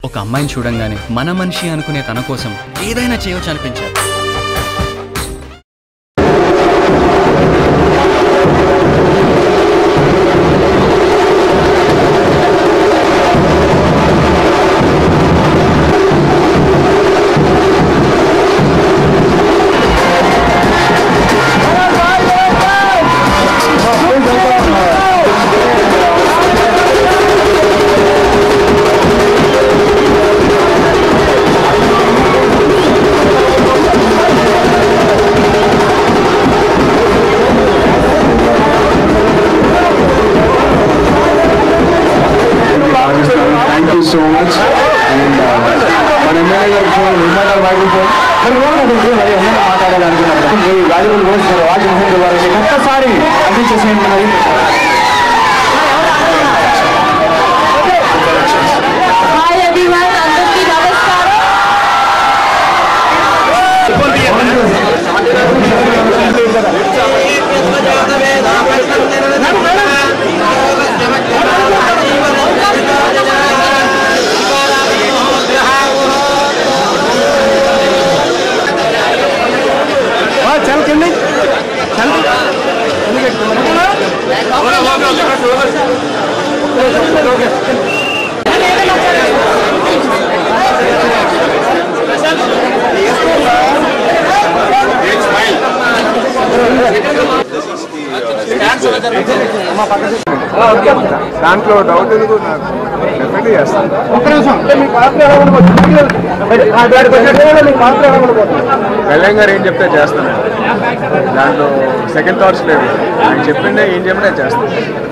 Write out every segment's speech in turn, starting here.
ఒక అమ్మాయిని చూడంగానే మన మనిషి అనుకునే తన కోసం ఏదైనా చేయొచ్చు అనిపించారు thank you so much and మన ఎమ్మెల్యే గారికి ఫోన్ నిర్మాణ మైక్రోఫోన్ ఎమ్మెల్యే మాట్లాడాలనుకున్నప్పుడు మీ వాల్యుబుల్ వర్డ్స్ వాటి వారికి ఒక్కసారి అందించేసేయండి మరి హాయ్ ఎవ్రీవన్ అందరికీ నమస్కారం చల్ కింది చల్ దాంట్లో డౌట్ ఎందుకు నాకు డెఫినెట్లీ చేస్తాను ఒక్క నిమిషం అంటే మీ పాత్ర ఎలా ఉండబోతుంది ఆ, దానికి వచ్చినట్టుగా మీ పాత్ర ఎలా ఉండబోతుంది కళ్యాణ్ గారు ఏం చెప్తే చేస్తాను దాంట్లో సెకండ్ థాట్స్ లేవు ఆయన చెప్పిండే ఏం చెప్పినా చేస్తాను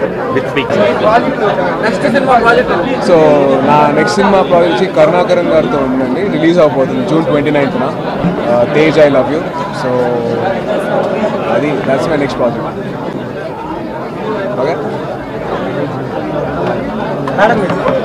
సో నా నెక్స్ట్ సినిమా ప్రాజెక్ట్ కరుణాకరన్ గారితో ఉందండి రిలీజ్ అవబోతుంది జూన్ ట్వంటీ నైన్త్న Tej I love you so అది that's my next project okay madam